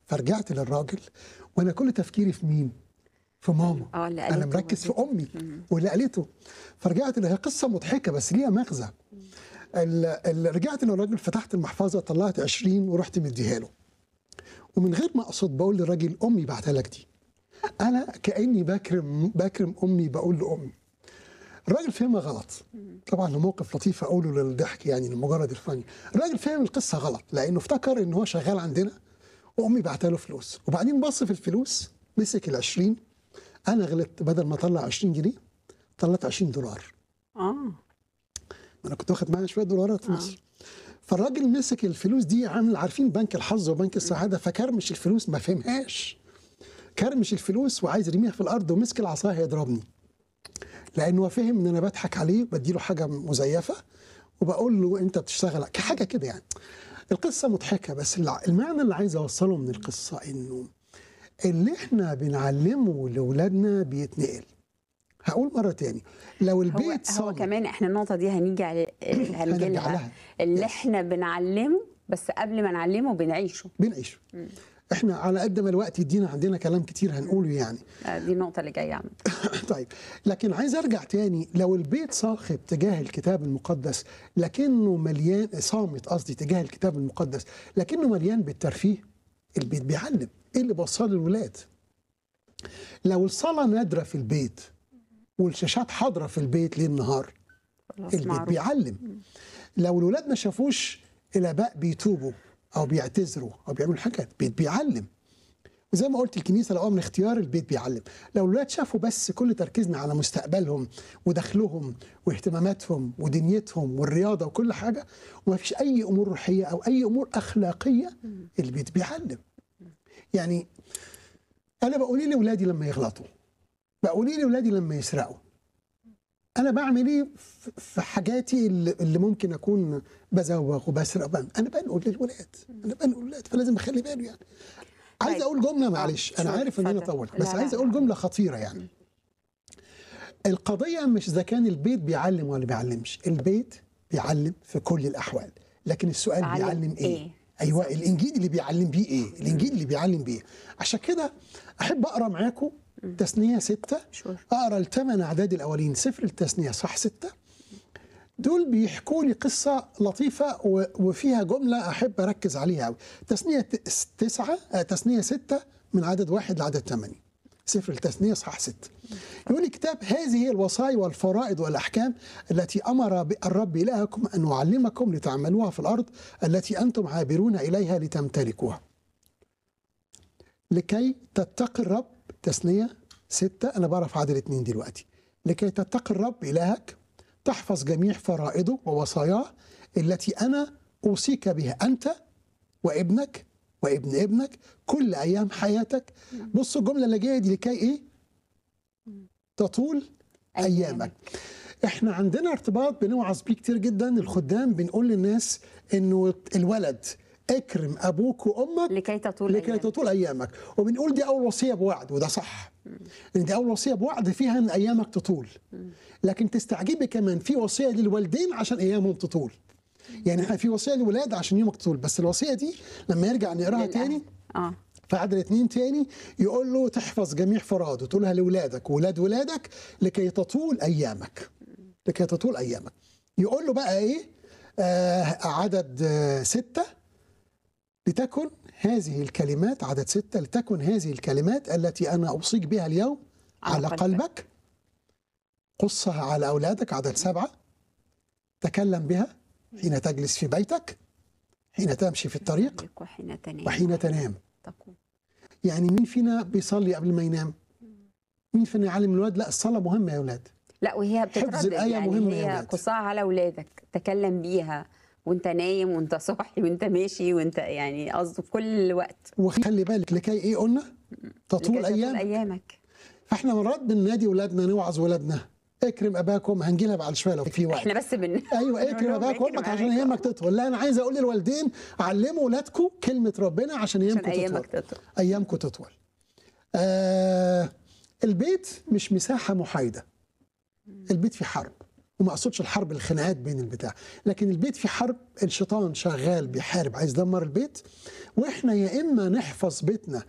فرجعت للراجل وانا كل تفكيري في مين في ماما اه اللي انا قالته مركز في برضه. امي واللي قالته فرجعت لها قصه مضحكه بس ليها مغزى ال- ال- رجعت للراجل فتحت المحفظه طلعت 20 ورحت مديها له ومن غير ما اقصد بقول للراجل امي بعتها لك دي انا كاني بكرم بكرم امي بقول لامي الراجل فهمها غلط طبعا ده موقف لطيف اقوله للضحك يعني لمجرد الفن الراجل فهم القصه غلط لانه افتكر ان هو شغال عندنا وامي بعتها له فلوس وبعدين بص في الفلوس مسك ال 20 انا غلطت بدل ما اطلع 20 جنيه طلعت 20 دولار اه ما انا كنت واخد معايا شويه دولارات في مصر فالراجل مسك الفلوس دي عامل عارفين بنك الحظ وبنك السعاده فكرمش الفلوس ما فهمهاش كرمش الفلوس وعايز يرميها في الارض ومسك العصايه هيضربني لانه فهم ان انا بضحك عليه بديله حاجه مزيفه وبقول له انت بتشتغل كحاجه كده يعني القصه مضحكه بس الع- المعنى اللي عايز اوصله من القصه انه اللي احنا بنعلمه لاولادنا بيتنقل هقول مره تاني لو هو البيت هو صامت كمان احنا النقطه دي هنيجي على هنجي هنرجع لها لها. اللي Yes. احنا بنعلمه بس قبل ما نعلمه بنعيشه بنعيش احنا على قد ما الوقت يدينا عندنا كلام كتير هنقوله يعني آه، دي النقطه اللي جايه عم طيب لكن عايز ارجع تاني لو البيت صاخب تجاه الكتاب المقدس لكنه مليان صامت قصدي تجاه الكتاب المقدس لكنه مليان بالترفيه البيت بيعلم ايه اللي بوصله للولاد لو الصلاه نادره في البيت والشاشات حاضره في البيت ليل نهار خلاص البيت معروف. بيعلم لو الولاد ما شافوش الاباء بيتوبوا او بيعتذروا او بيعملوا حاجات البيت بيعلم وزي ما قلت الكنيسه لو من اختيار البيت بيعلم لو الولاد شافوا بس كل تركيزنا على مستقبلهم ودخلهم واهتماماتهم ودنيتهم والرياضه وكل حاجه وما فيش اي امور روحيه او اي امور اخلاقيه البيت بيعلم يعني انا بقول لاولادي لما يغلطوا بقول لاولادي لما يسرقوا انا بعمل ايه في- في حاجاتي اللي اللي ممكن اكون بزوغ وبسرق وبعمل. انا بنقل للولاد انا بنقل للولاد فلازم اخلي باله يعني عايز طيب. اقول جمله معلش انا شور، عارف ان انا اتفضل. طولت لا، بس لا، عايز لا. اقول جمله خطيره يعني القضيه مش اذا كان البيت بيعلم ولا بيعلمش البيت بيعلم في كل الاحوال لكن السؤال بعلم بيعلم ايه, إيه؟ ايوه الانجيل اللي بيعلم بيه ايه الانجيل اللي بيعلم بيه عشان كده احب اقرا معاكم تثنيه ستة شور. اقرا الثمان اعداد الاولين سفر التثنيه صح ستة دول بيحكوا لي قصة لطيفة و- وفيها جملة أحب أركز عليها أوي تثنية ت- تسعة آه، تثنية ستة من عدد واحد لعدد ثمانية سفر التثنية صح ستة يقول الكتاب هذه هي الوصايا والفرائض والأحكام التي أمر ب- الرب إلهكم أن يعلمكم لتعملوها في الأرض التي أنتم عابرون إليها لتمتلكوها لكي تتقي الرب تثنية ستة أنا بعرف عدد اتنين دلوقتي لكي تتقي الرب إلهك تحفظ جميع فرائضه ووصاياه التي أنا أوصيك بها أنت وابنك وابن ابنك كل أيام حياتك بص الجملة اللي جاية دي لكي إيه تطول أيامك احنا عندنا ارتباط بنوعظ بيه كتير جدا الخدام بنقول للناس انه الولد اكرم ابوك وامك لكي تطول لكي أيامك. تطول ايامك وبنقول دي اول وصيه بوعد وده صح ان دي اول وصيه بوعد فيها ان ايامك تطول لكن تستعجبي كمان في وصيه للوالدين عشان ايامهم تطول يعني احنا في وصيه للولاد عشان يومك تطول بس الوصيه دي لما يرجع نقراها للأهل. تاني اه في عدد اتنين تاني يقول له تحفظ جميع فرائض وتقولها لاولادك وولاد ولادك لكي تطول ايامك لكي تطول ايامك يقول له بقى ايه آه عدد آه ستة لتكن هذه الكلمات عدد ستة لتكن هذه الكلمات التي أنا أوصيك بها اليوم على على قلبك. قلبك قصها على أولادك عدد سبعة تكلم بها حين تجلس في بيتك حين تمشي في الطريق وحين تنام وحين تنام تقوم يعني مين فينا بيصلي قبل ما ينام مين فينا يعلم الولاد لا الصلاة مهمة يا أولاد لا وهي بتتردد الآية يعني مهمة يا هي ولاد. قصها على اولادك تكلم بيها وانت نايم وانت صاحي وانت ماشي وانت يعني قصده في كل وقت وخلي بالك لكي إيه قلنا تطول لكي أيام ايامك فاحنا مرات بننادي ولادنا نوعظ ولادنا اكرم اباكم هنجي لها بعد شويه لو في وقت احنا بس بن ايوه اكرم بنقول اباك لهم وامك اكرم عشان أباك ايامك تطول لا انا عايز اقول للوالدين علموا ولادكم كلمه ربنا عشان عشان ايامكم ايامك تطول تطول ايامكم تطول آه البيت مش مساحه محايده البيت في حرب وما اقصدش الحرب الخناقات بين البتاع لكن البيت في حرب الشيطان شغال بيحارب عايز يدمر البيت واحنا يا اما نحفظ بيتنا